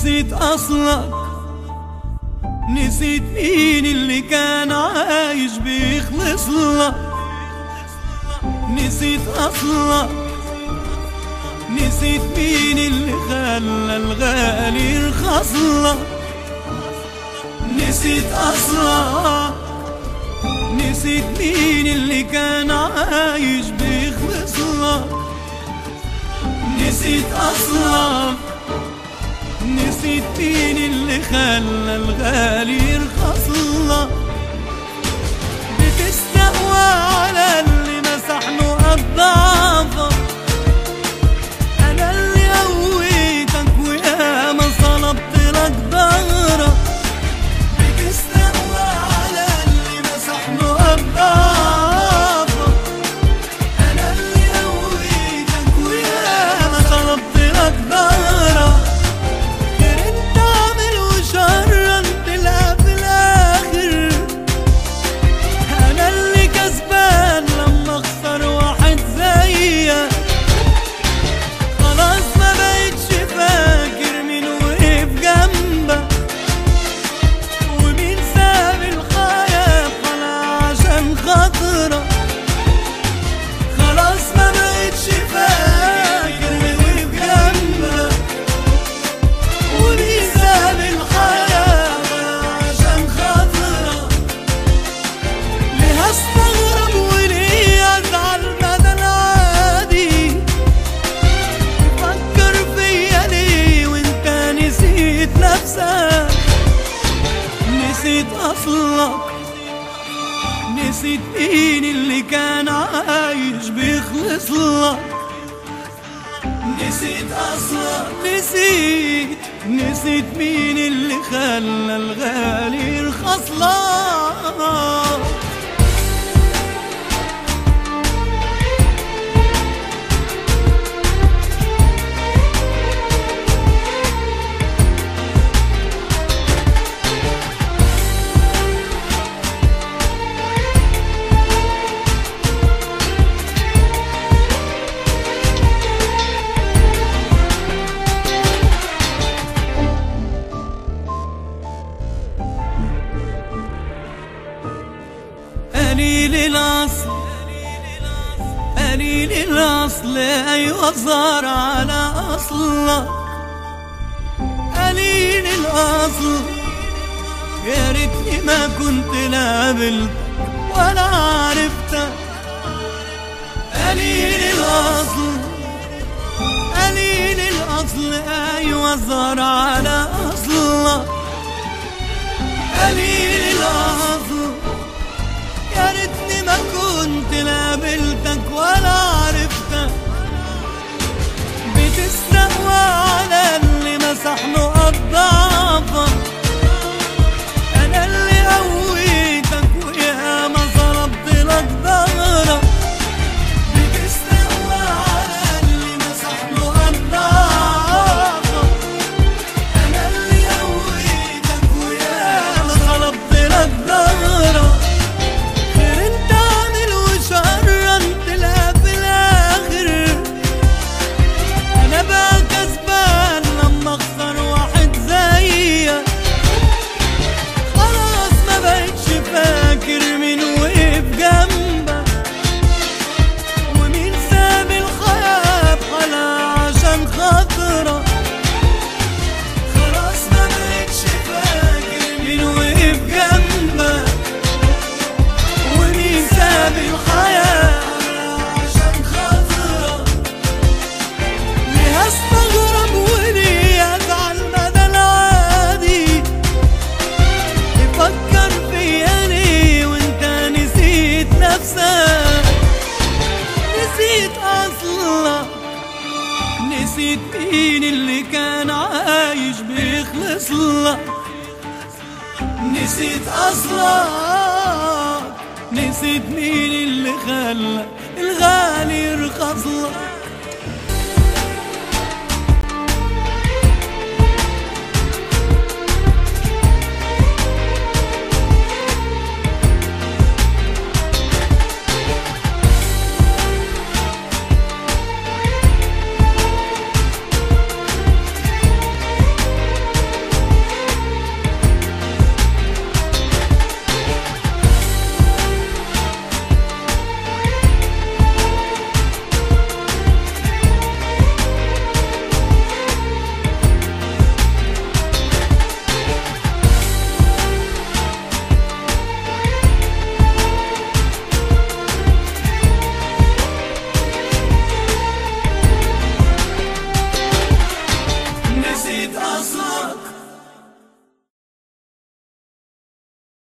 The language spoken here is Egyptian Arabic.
نسيت أصلك نسيت مين اللي كان عايش بيخلص لك نسيت أصلك نسيت مين اللي خلى الغالي يرخص لك نسيت أصلك نسيت مين اللي كان عايش بيخلص لك نسيت أصلك نسيت مين اللي خلى الغالي يرخص لك بتستقوى على اللي مسح له الضعفك انا اللي قويتك وياما صلبت لك ظهرك بتستقوى على اللي مسح له الضعفك انا اللي قويتك وياما صلبت لك ظهرك غير انت عامل وشر انت لا في الاخر انا اللي كسبان لما اخسر واحد زيك خلاص ما بقتش فاكر مين وقف جنبك ومين ساب الحياة طلع عشان خاطرك خلاص ما بقتش فاكر مين وقف جنبك ومين ساب الحياة طلع عشان خاطرك ليه استغرب وليه ازعل مدى العادي فكر فيا ليه وانت نسيت نفسك نسيت اصلك نسيت مين اللي كان عايش بيخلص لك نسيت اصلك نسيت نسيت مين اللي خلى الغالي يرخص لك قليل الأصل قليل الأصل أيوة صار على أصلك قليل الأصل يا ريتني ما كنت لا قابلتك ولا عرفتك قليل الأصل قليل الأصل أيوة صار على أصلك قليل الأصل يا ريتني ما كنت لا قابلتك ولا عرفتك بتستقوى على اللي مسح له الضعفك انا اللي قويتك وياما ضربت لك ظهرك بتستقوى على اللي مسح له الضعفك انا اللي قويتك وياما ضربت لك ظهرك غير انت عامل وشر انت لا في الاخر انا بقى كسبان لما اخسر واحد زيك خلاص ما بقتش فاكر مين وقف جنبك ومين ساب الحياة بحالها عشان خاطرك خلاص ما بقتش فاكر مين وقف جنبك ومين ساب الحياة عشان خاطرك ليه استغرب وليه ازعل مدى العادي يفكر فيا ليه وانت نسيت نفسك نسيت اصلك نسيت مين اللي كان عايش بيخلص لك نسيت اصلك نسيت مين اللي خلى الغالي يرخص لك